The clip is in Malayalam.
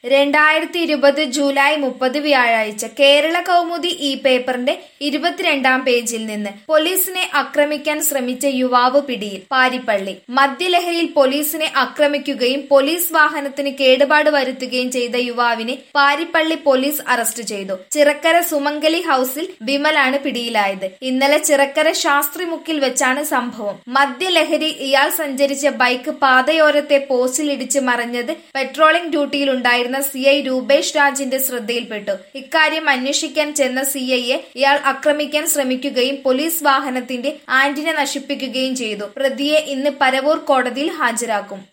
രണ്ടായിരത്തി ഇരുപത് ജൂലൈ മുപ്പത് വ്യാഴാഴ്ച കേരള കൗമുദി ഈ പേപ്പറിന്റെ ഇരുപത്തിരണ്ടാം പേജിൽ നിന്ന് പോലീസിനെ ആക്രമിക്കാൻ ശ്രമിച്ച യുവാവ് പിടിയിൽ പാരിപ്പള്ളി മദ്യലഹരിയിൽ പോലീസിനെ ആക്രമിക്കുകയും പോലീസ് വാഹനത്തിന് കേടുപാട് വരുത്തുകയും ചെയ്ത യുവാവിനെ പാരിപ്പള്ളി പോലീസ് അറസ്റ്റ് ചെയ്തു ചിറക്കര സുമംഗലി ഹൌസിൽ വിമലാണ് പിടിയിലായത് ഇന്നലെ ചിറക്കര ശാസ്ത്രിമുക്കിൽ വെച്ചാണ് സംഭവം മദ്യലഹരി ഇയാൾ സഞ്ചരിച്ച ബൈക്ക് പാതയോരത്തെ പോസ്റ്റിലിടിച്ച് മറിഞ്ഞത് പെട്രോളിംഗ് ഡ്യൂട്ടിയിലുണ്ടായിരുന്ന സി ഐ രൂപേഷ് രാജിന്റെ ശ്രദ്ധയിൽപ്പെട്ടു ഇക്കാര്യം അന്വേഷിക്കാൻ ചെന്ന സി ഐയെ ഇയാൾ ആക്രമിക്കാൻ ശ്രമിക്കുകയും പോലീസ് വാഹനത്തിന്റെ ആന്റിന നശിപ്പിക്കുകയും ചെയ്തു പ്രതിയെ ഇന്ന് പരവൂർ കോടതിയിൽ ഹാജരാക്കും